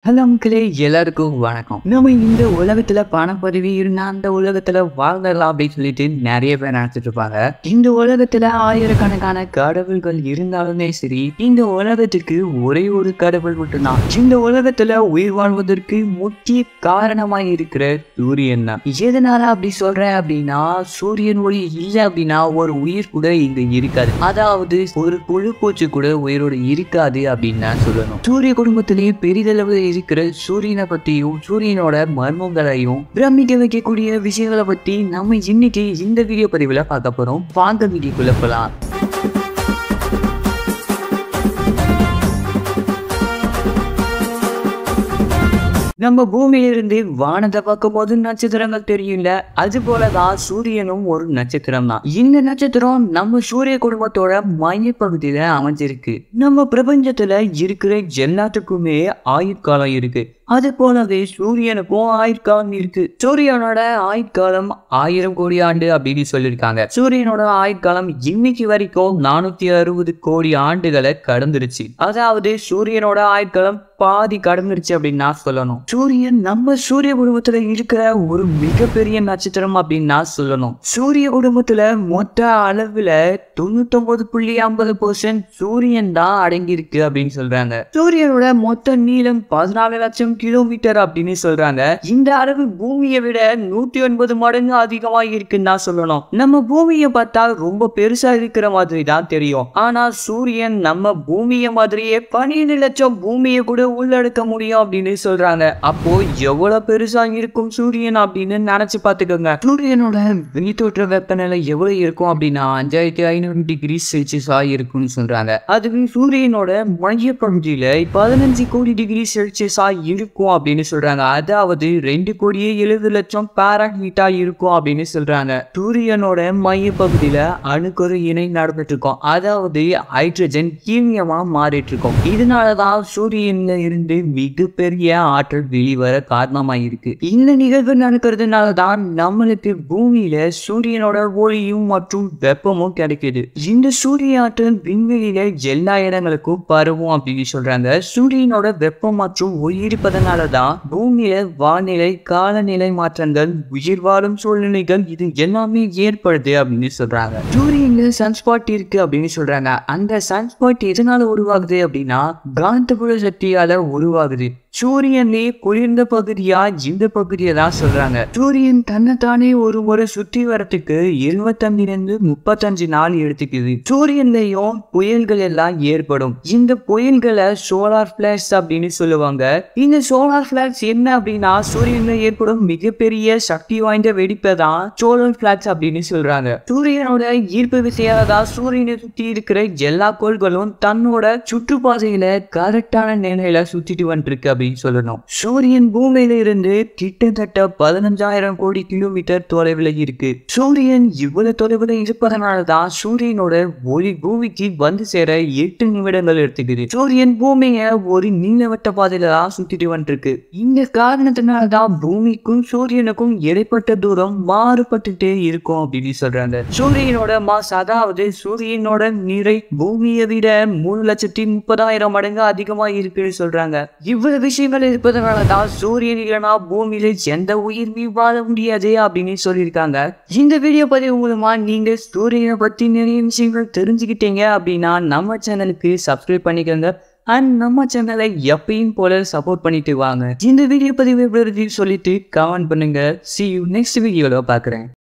hello மக்களே எல்லாருக்கும் வணக்கம் நம்ம இந்த உலகத்துல பணப்பதவி இருந்தா அந்த உலகத்துல வாழ்ந்துடலாம் அப்படின்னு சொல்லிட்டு நிறைய பேர் நினைச்சிட்டு இருப்பாங்க இந்த உலகத்துல ஆயிரக்கணக்கான கடவுள்கள் இருந்தாலுமே சரி இந்த உலகத்துக்கு ஒரே ஒரு கடவுள் மட்டும்தான் இந்த உலகத்துல உயிர் வாழ்வதற்கு முக்கிய காரணமா இருக்கிற சூரியன் தான் எதனால அப்படி சொல்றேன் அப்படின்னா சூரியன் ஒளி இல்லை அப்படின்னா ஒரு உயிர் கூட இங்க இருக்காது அதாவது ஒரு புழு பூச்சி கூட உயிரோடு இருக்காது அப்படின்னு தான் சொல்லணும் சூரிய குடும்பத்திலேயே பெரிதளவு இருக்கிற சூரியனை பத்தியும் சூரியனோட மர்மங்களையும் பிரமிக்க வைக்கக்கூடிய விஷயங்களை பத்தி நம்ம இன்னைக்கு இந்த வீடியோ பதிவுல பார்க்க போறோம் வாங்க வீடியோக்குள்ள போலாம் நம்ம பூமியிலிருந்து வானத்தை பார்க்கும் போது நட்சத்திரங்கள் தெரியும்ல அது போலதான் சூரியனும் ஒரு நட்சத்திரம் தான் இந்த நட்சத்திரம் நம்ம சூரிய குடும்பத்தோட மையப்பகுதியில அமைஞ்சிருக்கு நம்ம பிரபஞ்சத்துல இருக்கிற எல்லாத்துக்குமே ஆயுட்காலம் இருக்கு அது போலவே சூரியனுக்கும் ஆயுட்காலம் இருக்கு சூரியனோட ஆயுட்காலம் ஆயிரம் கோடி ஆண்டு அப்படின்னு சொல்லியிருக்காங்க சூரியனோட ஆயுட்காலம் இன்னைக்கு வரைக்கும் நானூத்தி அறுபது கோடி ஆண்டுகளை கடந்துருச்சு அதாவது சூரியனோட ஆயுட்காலம் பாதி கடந்துருச்சு அப்படின்னு நான் சொல்லணும் சூரியன் நம்ம சூரிய குடும்பத்துல இருக்கிற ஒரு மிகப்பெரிய நட்சத்திரம் அப்படின்னு நான் சொல்லணும் சூரிய குடும்பத்துல மொத்த அளவுல தொண்ணூத்தொன்பது புள்ளி ஐம்பது பர்சன்ட் சூரியன் தான் அடங்கியிருக்கு அப்படின்னு சொல்றாங்க சூரியனோட மொத்த நீளம் பதினாலு லட்சம் கிலோமீட்டர் அப்படின்னு சொல்றாங்க இந்த அளவு பூமியை விட நூத்தி ஒன்பது மடங்கு அதிகமா இருக்குன்னு தான் சொல்லணும் நம்ம பூமியை பார்த்தா ரொம்ப பெருசா இருக்கிற மாதிரி தான் தெரியும் ஆனா சூரியன் நம்ம பூமியை மாதிரியே பன்னிரண்டு லட்சம் பூமியை கூட உள்ளடக்க முடியும் அப்படின்னு சொல்றாங்க அப்போ எவ்வளவு பெருசா இருக்கும் சூரியன் அப்படின்னு நினைச்சு பாத்துக்கோங்க சூரியனோட வெளித்தோற்ற வெப்பநிலை எவ்வளவு இருக்கும் அப்படின்னா அஞ்சாயிரத்தி ஐநூறு டிகிரி செல்சியஸா இருக்கும்னு சொல்றாங்க அதுவே சூரியனோட மைய பகுதியில பதினஞ்சு கோடி டிகிரி செல்சியஸா இருக்கும் அப்படின்னு சொல்றாங்க அதாவது ரெண்டு கோடியே எழுபது லட்சம் பாரா ஹீட்டா இருக்கும் அப்படின்னு சொல்றாங்க சூரியனோட மைய பகுதியில அணுக்கரு இணை நடந்துட்டு இருக்கும் அதாவது ஹைட்ரஜன் ஹீலியமா மாறிட்டு இருக்கும் இதனாலதான் சூரியன்ல இருந்து மிகப்பெரிய ஆற்றல் வெளிவர காரணமா இருக்கு இந்த நிகழ்வு நடக்கிறதுனால தான் நம்மளுக்கு பூமியில சூரியனோட ஒளியும் மற்றும் வெப்பமும் கிடைக்குது இந்த சூரிய ஆற்றல் விண்வெளியில எல்லா இடங்களுக்கும் பரவும் அப்படின்னு சொல்றாங்க சூரியனோட வெப்பம் மற்றும் ஒளி இருப்பதனால தான் பூமியில வானிலை காலநிலை மாற்றங்கள் உயிர் வாழும் சூழ்நிலைகள் இது எல்லாமே ஏற்படுது அப்படின்னு சொல்றாங்க சூரியன்ல சன்ஸ்பாட் இருக்கு அப்படின்னு சொல்றாங்க அந்த சன்ஸ்பாட் எதனால உருவாகுது அப்படின்னா காந்தப்புல சக்தியால உருவாகுது சூரியனே குளிர்ந்த பகுதியா இந்த பகுதியை தான் சொல்றாங்க சூரியன் தன்னைத்தானே ஒரு முறை சுற்றி வரத்துக்கு எழுபத்தஞ்சிலிருந்து முப்பத்தஞ்சு நாள் எடுத்துக்குது சூரியன்லயும் புயல்கள் எல்லாம் ஏற்படும் இந்த புயல்களை சோலார் பிளாஷ் அப்படின்னு சொல்லுவாங்க இந்த சோலார் பிளாஷ் என்ன அப்படின்னா சூரியன்ல ஏற்படும் மிகப்பெரிய சக்தி வாய்ந்த வெடிப்பை தான் சோலார் பிளாஷ் அப்படின்னு சொல்றாங்க சூரியனோட ஈர்ப்பு விசையால தான் சூரியனை சுற்றி இருக்கிற எல்லா கோள்களும் தன்னோட சுற்றுப்பாதையில கரெக்டான நிலையில சுத்திட்டு வந்துருக்கு அப்படின்னு சொல்லணும் சூரியன் பூமியில இருந்து கிட்டத்தட்ட பதினஞ்சாயிரம் கோடி கிலோமீட்டர் தொலைவில் இருக்கு சூரியன் இவ்வளவு தொலைவில் இருப்பதனால தான் சூரியனோட ஒளி பூமிக்கு வந்து சேர எட்டு நிமிடங்கள் எடுத்துக்குது சூரியன் பூமியை ஒரு நீளவட்ட பாதையில தான் சுத்திட்டு வந்துருக்கு இந்த காரணத்தினால தான் பூமிக்கும் சூரியனுக்கும் இடைப்பட்ட தூரம் மாறுபட்டுட்டே இருக்கும் அப்படின்னு சொல்றாங்க சூரியனோட மாஸ் அதாவது சூரியனோட நிறை பூமியை விட மூணு லட்சத்தி முப்பதாயிரம் மடங்கு அதிகமா இருக்குன்னு சொல்றாங்க இவ்வளவு விஷயங்கள் இருப்பதனால தான் சூரியன் இல்லைனா பூமியில எந்த உயிர்மே வாழ முடியாது அப்படின்னு சொல்லியிருக்காங்க இந்த வீடியோ பதிவு மூலமா நீங்க சூரியனை பத்தி நிறைய விஷயங்கள் தெரிஞ்சுக்கிட்டீங்க அப்படின்னா நம்ம சேனலுக்கு சப்ஸ்கிரைப் பண்ணிக்கோங்க அண்ட் நம்ம சேனலை எப்பயும் போல சப்போர்ட் பண்ணிட்டு வாங்க இந்த வீடியோ பதிவு எப்படி இருக்குன்னு சொல்லிட்டு கமெண்ட் பண்ணுங்க சி யூ நெக்ஸ்ட் வீடியோவில் பார்க்குறேன்